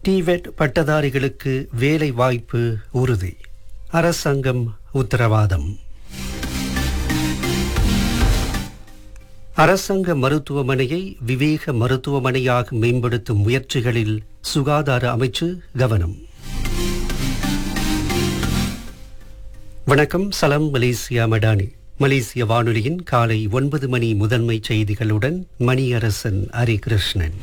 டிவெட் பட்டதாரிகளுக்கு வேலை வாய்ப்பு உறுதி அரசாங்கம் உத்தரவாதம் அரசாங்க மருத்துவமனையை விவேக மருத்துவமனையாக மேம்படுத்தும் முயற்சிகளில் சுகாதார அமைச்சு கவனம் வணக்கம் சலம் மலேசியா மடானி மலேசிய வானொலியின் காலை ஒன்பது மணி முதன்மை செய்திகளுடன் மணியரசன் ஹரிகிருஷ்ணன்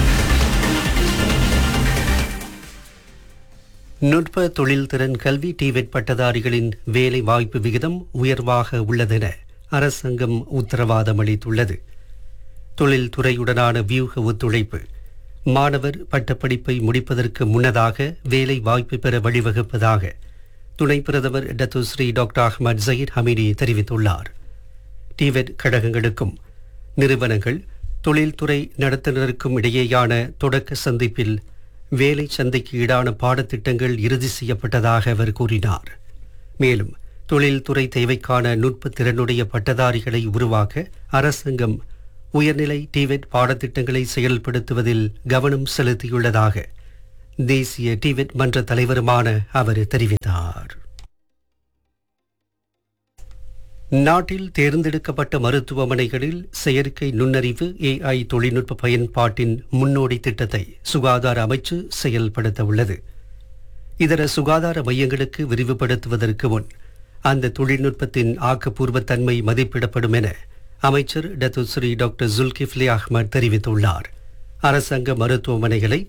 நுட்ப தொழில்திறன் கல்வி டிவெட் பட்டதாரிகளின் வேலை வாய்ப்பு விகிதம் உயர்வாக உள்ளதென அரசாங்கம் உத்தரவாதம் அளித்துள்ளது தொழில்துறையுடனான வியூக ஒத்துழைப்பு மாணவர் பட்டப்படிப்பை முடிப்பதற்கு முன்னதாக வேலை வாய்ப்பு பெற வழிவகுப்பதாக துணை பிரதமர் Datuk Seri doctor Ahmad Zahid Hamidi தெரிவித்துள்ளார் டிவெட் கழகங்களுக்கும் நிறுவனங்கள் தொழில்துறை நடத்துனருக்கும் இடையேயான தொடக்க சந்திப்பில் வேலை சந்தைக்கு ஈடான பாடத்திட்டங்கள் இறுதி செய்யப்பட்டதாக அவர் கூறினார் மேலும் தொழில்துறை தேவைக்கான நுட்ப திறனுடைய பட்டதாரிகளை உருவாக்க அரசாங்கம் உயர்நிலை டிவெட் பாடத்திட்டங்களை செயல்படுத்துவதில் கவனம் செலுத்தியுள்ளதாக தேசிய டிவெட் மன்ற தலைவருமான அவர் தெரிவித்தார் நாட்டில் தேர்ந்தெடுக்கப்பட்ட மருத்துவமனைகளில் செயற்கை நுண்ணறிவு ஏஐ தொழில்நுட்ப பயன்பாட்டின் முன்னோடி திட்டத்தை சுகாதார அமைச்சு செயல்படுத்த உள்ளது இதர சுகாதார மையங்களுக்கு விரிவுபடுத்துவதற்கு முன் அந்த தொழில்நுட்பத்தின் ஆக்கப்பூர்வத்தன்மை மதிப்பிடப்படும் என அமைச்சர் டத்துஸ்ரீ டாக்டர் ஜுல்கிஃப்லி அஹ்மத் தெரிவித்துள்ளார் அரசாங்க மருத்துவமனைகளை